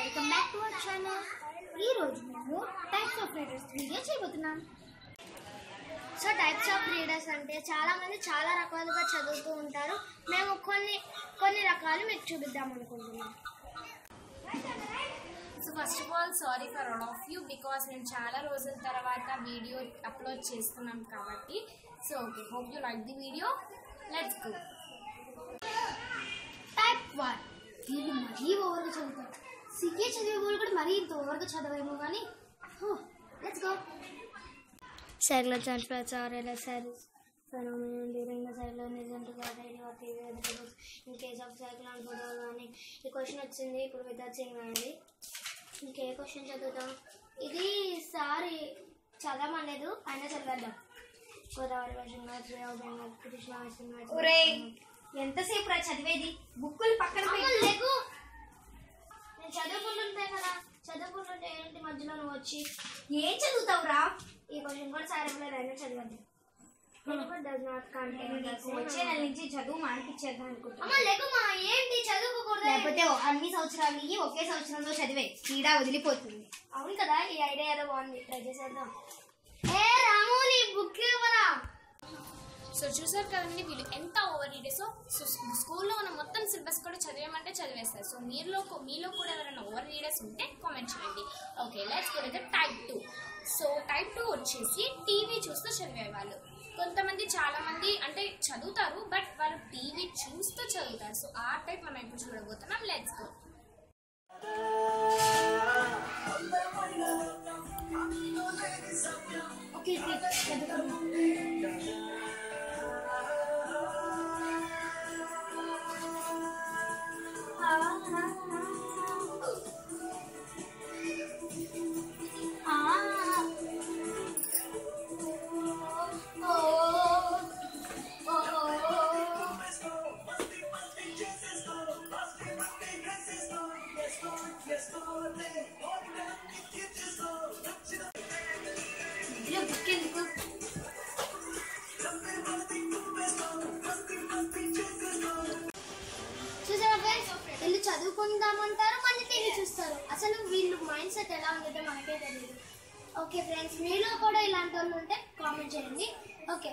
Welcome back to our channel ఈ రోజు మేము టైప్స్ ఆఫ్ రీడర్స్ వీడియో చేయబోతున్నాం సో టైప్స్ ఆఫ్ రీడర్స్ అంటే చాలా మంది చాలా రకాలుగా చదువుతూ ఉంటారు మేము కొన్ని కొన్ని రకాలు మీకు చూపిద్దాం అనుకుంటున్నాం so first of all sorry for all of you because మేము చాలా రోజుల తర్వాత వీడియో అప్లోడ్ చేస్తున్నాం కాబట్టి so okay hope you like the video let's go type one వీళ్ళు మరీ ఓవర్గా చదువుతారు సికే చదివే వాళ్ళు కూడా మరీ ఇంత ఓవర్గా చదవేమో కానీ let's go Circular transplants are LSRs phenomenon during the cyclonism to gather or TV vegetables in case of cyclone food organic. ఈ క్వశ్చన్ వచ్చింది ఇప్పుడు వితౌట్ సింగ్ అండి ఇంకే క్వశ్చన్ చదువుతాం ఇది సారి చదవమలేదు అయినా చదివేద్దాం గోదావరి వర్షం బెంగాల్ కృష్ణ ఒరేయ్, ఎంతసేపు రా చదివేది బుక్కులు పక్కన పెట్టు. లేకు నేను చదువుకుంటుంటే కదా చదువుకుంటుంటే ఏంటి మధ్యలో నువ్వు వచ్చి ఏం చదువుతావురా ఈ క్వశ్చన్ కూడా సార్ ఎవరైనా అయినా చదవండి డస్ నాట్ నీకు వచ్చే నెల నుంచి చదువు మానిపించేద్దాం అనుకుంటున్నా అమ్మ లేకుమా ఏంటి చదువుకోకూడదు లేకపోతే అన్ని సంవత్సరాలు ఇయ్యి ఒకే సంవత్సరంలో చదివే తీరా వదిలిపోతుంది అవును కదా ఈ ఐడియా ఏదో బాగుంది ట్రై చేసేద్దాం ఏ రాము నీ బుక్ ఇవ్వరా సో చూసారు కదండి వీళ్ళు ఎంత ఓవర్ రీడర్స్ సో స్కూల్లో ఉన్న మొత్తం సిలబస్ కూడా చదివేమంటే చదివేస్తారు సో మీలో మీలో కూడా ఎవరైనా ఓవర్ రీడర్స్ ఉంటే కామెంట్ చేయండి okay let's go the type two so type two వచ్చేసి టీవీ చూస్తూ చదివేవాళ్ళు కొంతమంది చాలా మంది అంటే చదువుతారు బట్ వాళ్ళు టీవీ చూస్తూ చదువుతారు సో ఆ టైప్ మనం ఇప్పుడు చూడబోతున్నాం లెట్స్ గో ఓకే చదువుకుందాం బుక్ ఎందుకు చూసారా ఫ్రెండ్స్ వీళ్ళు చదువుకుందామంటారు మళ్ళీ టీవీ చూస్తారు అసలు వీళ్ళు మైండ్ సెట్ ఎలా ఉంటుందో మనకే తెలియదు ఓకే ఫ్రెండ్స్ మీలో కూడా ఇలాంటి వాళ్ళు ఉంటే కామెంట్ చేయండి ఓకే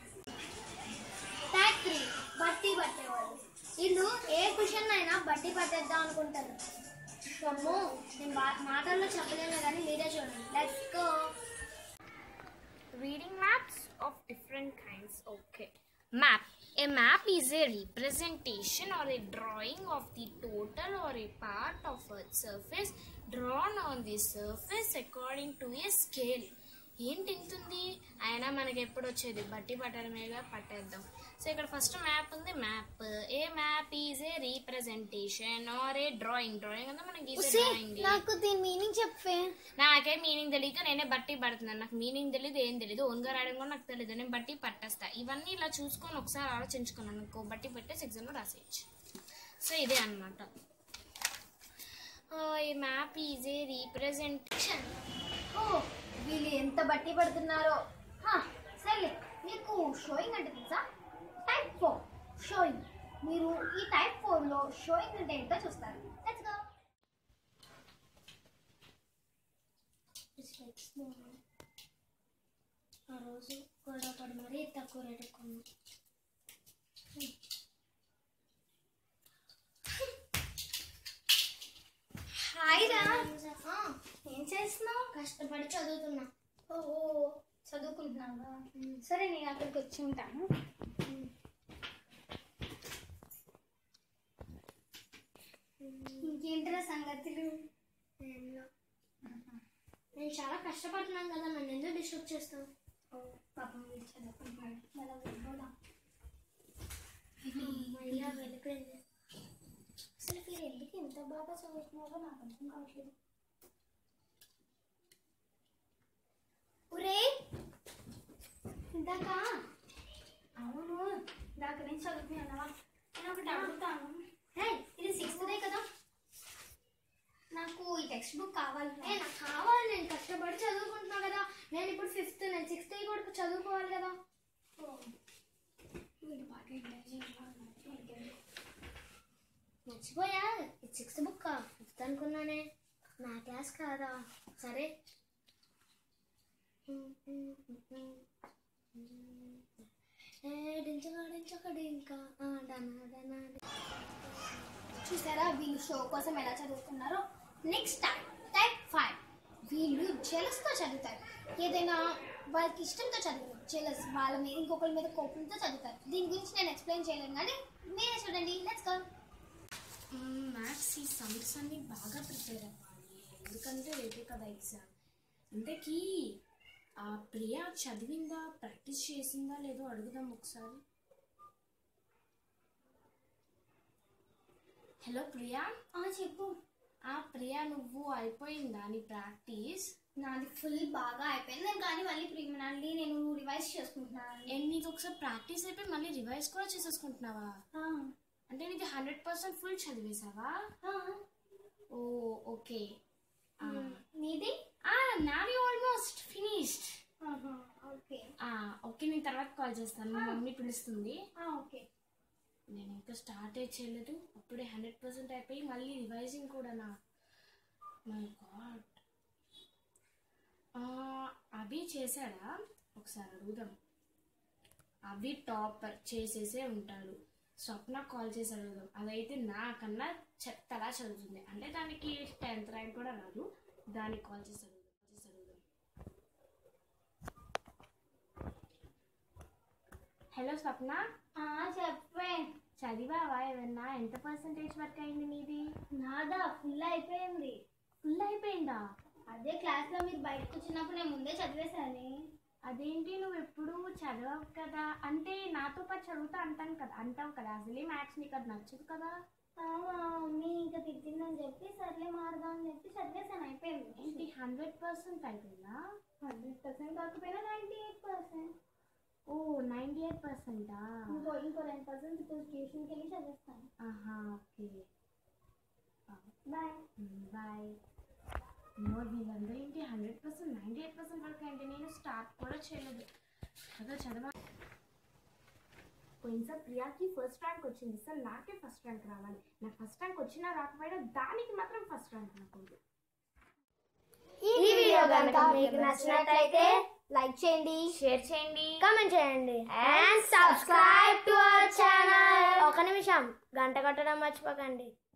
ట్యాగ్ త్రీ బట్టి పట్టేవాళ్ళు వీళ్ళు ఏ క్వశ్చన్ అయినా బట్టి పట్టేద్దాం అనుకుంటారు అమ్మో నేను బా- మాటల్లో చెప్పలేను కానీ మీరే చూడండి let's go reading maps of different kinds okay map a map is a representation or a drawing of the total or a part of a surface drawn on the surface according to a scale ఏంటి ఇంతుంది అయినా మనకి ఎప్పుడు వచ్చేది బట్టి పట్టడమేగా పట్టేద్దాం so ఇక్కడ first map ఉంది map a map is a representation or a drawing drawing అంటే మనకి గీసే డ్రాయింగ్ నాకు దీని మీనింగ్ చెప్పే నాకే మీనింగ్ తెలియక నేనే బట్టి పడుతున్నాను నాకు మీనింగ్ తెలియదు ఏం తెలియదు ఓన్గా రాయడం కూడా నాకు తెలియదు నేను బట్టి పట్టేస్తా ఇవన్నీ ఇలా చూసుకొని ఒకసారి ఆలోచించుకున్నాను అనుకో బట్టి పెట్టేసి ఎగ్జామ్లో రాసేయచ్చు సో ఇదే అనమాట ఈ map is a representation of వీళ్ళు ఎంత బట్టి పడుతున్నారో హా, సర్లే మీకు షోయింగ్ అంటే తెలుసా టైప్ ఫోర్ షోయింగ్ మీరు ఈ టైప్ ఫోర్లో షోయింగ్ అంటే ఏంటో చూస్తారు Let's go. ఆ రోజు గొడవ పడి మరీ తక్కువ రేటు కొన్నాం హాయ్ రా ఆ, ఏం చేస్తున్నావు కష్టపడి చదువుతున్నా ఓ చదువుకుంటున్నావా సరే నేను అక్కడికి వచ్చి ఉంటాను ఇంకేంటిరా సంగతులు ఏంలో. నేను చాలా కష్టపడుతున్నాను కదా నన్ను ఎందుకు డిస్టర్బ్ చేస్తావు ఓ పాపం వీళ్ళు చదువుకుంటున్నాడు మళ్ళీ వెళ్ళిపోదాం అయ్యా వెళ్ళిపోయింది అసలు మీరు ఎందుకు ఇంత బాగా చదువుతున్నారో నాకు అర్థం కావట్లేదు ఒరే ఇందాక అవును ఇందాక నేను చదువుతున్నానా నేను ఒకటి అడుగుతాను హే ఇది సిక్స్త్ డే కదా నాకు ఈ టెక్స్ట్ బుక్ కావాలి ఏ నాకు కావాలి నేను కష్టపడి చదువుకుంటున్నా కదా నేను ఇప్పుడు ఫిఫ్త్ నేను సిక్స్త్ కూడా చదువుకోవాలి కదా వీడు బాగా ఇంటెలిజెంట్ గా ఉన్నాడు. మర్చిపోయా ఇది సిక్స్త్ బుక్ ఫిఫ్త్ కాదనుకున్నానే నా క్లాస్ కాదా సరే ఇంకా చూసారా వీళ్ళు షో కోసం ఎలా చదువుకున్నారో నెక్స్ట్ టైం టైప్ ఫైవ్ వీళ్ళు జెలస్తో చదువుతారు ఏదైనా వాళ్ళకి ఇష్టంతో చదువు జెలస్ వాళ్ళ మీద ఇంకొకరి మీద కోపంతో చదువుతారు దీని గురించి నేను ఎక్స్ప్లెయిన్ చేయలేను కానీ మీరే చూడండి లెట్స్ గో మ్యాథ్స్ ఈ సమ్స్ అన్ని బాగా ప్రిపేర్ అవ్వాలి ఎందుకంటే రేపే కదా ఎగ్జామ్ ఇంతకీ ఆ ప్రియా చదివిందా ప్రాక్టీస్ చేసిందా లేదో అడుగుదాం ఒకసారి హలో ప్రియా చెప్పు ఆ ప్రియా నువ్వు అయిపోయిందా నీ ప్రాక్టీస్ నాది ఫుల్ బాగా అయిపోయింది నేను కానీ మళ్ళీ ప్రీమినల్లీ నేను రివైజ్ చేసుకుంటున్నాను అండ్ నీకు ఒకసారి ప్రాక్టీస్ అయిపోయి మళ్ళీ రివైజ్ కూడా చేసేసుకుంటున్నావా అంటే నీది హండ్రెడ్ పర్సెంట్ ఫుల్ చదివేశావా ఓ ఓకే నీది నాది ఆల్మోస్ట్ ఫినిష్డ్ ఓకే ఓకే నేను తర్వాత కాల్ చేస్తాను మా మమ్మీ పిలుస్తుంది ఓకే నేను ఇంకా స్టార్ట్ చేయలేదు అప్పుడే హండ్రెడ్ పర్సెంట్ అయిపోయి మళ్ళీ రివైజింగ్ కూడా నా మై గాడ్ అవి చేశాడా ఒకసారి అడుగుదాం అవి టాపర్ చేసేసే ఉంటాడు స్వప్న కాల్ చేసి అడుగుదాం అదైతే నాకన్నా చెత్తలా చదువుతుంది అంటే దానికి టెన్త్ ర్యాంక్ కూడా రాదు దానికి కాల్ చేసి అడుగుదాం చేసి అడుగుదాం హలో స్వప్న చెప్పే చదివావా ఏమన్నా ఎంత పర్సంటేజ్ వరకు అయింది నీది నాదా ఫుల్ అయిపోయింది ఫుల్ అయిపోయిందా అదే క్లాస్ లో మీరు బయటకు వచ్చినప్పుడు నేను ముందే చదివేశాను అదేంటి నువ్వు ఎప్పుడు చదవవు కదా అంటే నాతో పాటు చదువుతా అంటాను కదా అంటావు కదా అసలే మ్యాథ్స్ నీకు అది నచ్చదు కదా మమ్మీ ఇంకా తిట్టిందని చెప్పి సర్లే మారదాం అని చెప్పి చదివేశాను అయిపోయింది ఏంటి హండ్రెడ్ పర్సెంట్ అయిపోయిందా హండ్రెడ్ పర్సెంట్ కాకపోయినా ninety eight percent oh ninety eight పర్సెంటా ఇంకో ఇంకో రెండు పర్సెంట్ ఇప్పుడు ట్యూషన్కి వెళ్ళి చదివేస్తాను ఆహా ఓకే బాయ్ బాయ్ అమ్మో వీళ్ళందరూ ఏంటి hundred percent ninety eight percent వరకు ఏంటి నేను స్టార్ట్ కూడా చేయలేదు కదా చదవ పోయినసారి ప్రియాకి ఫస్ట్ ర్యాంక్ వచ్చింది సార్ నాకే ఫస్ట్ ర్యాంక్ రావాలి నాకు ఫస్ట్ ర్యాంక్ వచ్చినా రాకపోయినా దానికి మాత్రం ఫస్ట్ ర్యాంక్ నాకు ఈ వీడియో కనుక మీకు నచ్చినట్లయితే లైక్ చేయండి షేర్ చేయండి కామెంట్ చేయండి and subscribe to our channel ఒక నిమిషం గంట కొట్టడం మర్చిపోకండి